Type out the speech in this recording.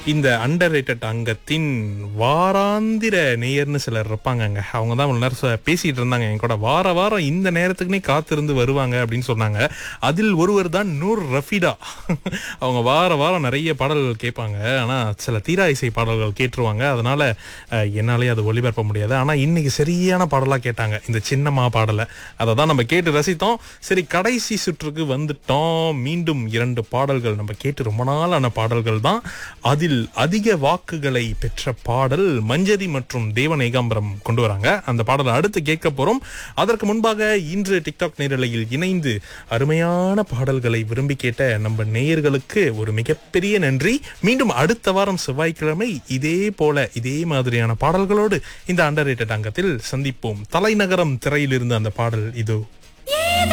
இந்த அண்டர் அங்கத்தின் வாராந்திர நேயர்னு சிலர் இருப்பாங்கங்க அவங்க தான் இவ்வளவு நேரம் ச- பேசிட்டு இருந்தாங்க என் கூட வார வாரம் இந்த நேரத்துக்குனே காத்திருந்து வருவாங்க அப்படின்னு சொன்னாங்க அதில் ஒருவர் தான் நூர் ரஃபிடா அவங்க வார வாரம் நிறைய பாடல்கள் கேட்பாங்க ஆனா சில தீரா இசை பாடல்கள் கேட்டுருவாங்க அதனால அஹ், என்னாலே அது ஒளிபரப்ப முடியாது ஆனா இன்னைக்கு சரியான பாடலா கேட்டாங்க இந்த சின்னம்மா பாடலை அதை தான் நம்ம கேட்டு ரசித்தோம் சரி கடைசி சுற்றுக்கு வந்துட்டோம் மீண்டும் இரண்டு பாடல்கள் நம்ம கேட்டு ரொம்ப நாளான பாடல்கள் தான் அதில் அதிக வாக்குகளை பெற்ற பாடல் மஞ்சரி மற்றும் தேவன் ஏகாம்பரம் கொண்டு வராங்க அந்த பாடலை அடுத்து கேட்க போறோம் அதற்கு முன்பாக இன்று டிக்டாக் நேரலையில் இணைந்து அருமையான பாடல்களை விரும்பி கேட்ட நம்ம நேயர்களுக்கு ஒரு மிகப்பெரிய நன்றி மீண்டும் அடுத்த வாரம் செவ்வாய்க்கிழமை இதே போல இதே மாதிரியான பாடல்களோடு இந்த அண்டர் அங்கத்தில் சந்திப்போம் தலைநகரம் திரையிலிருந்து அந்த பாடல் இதோ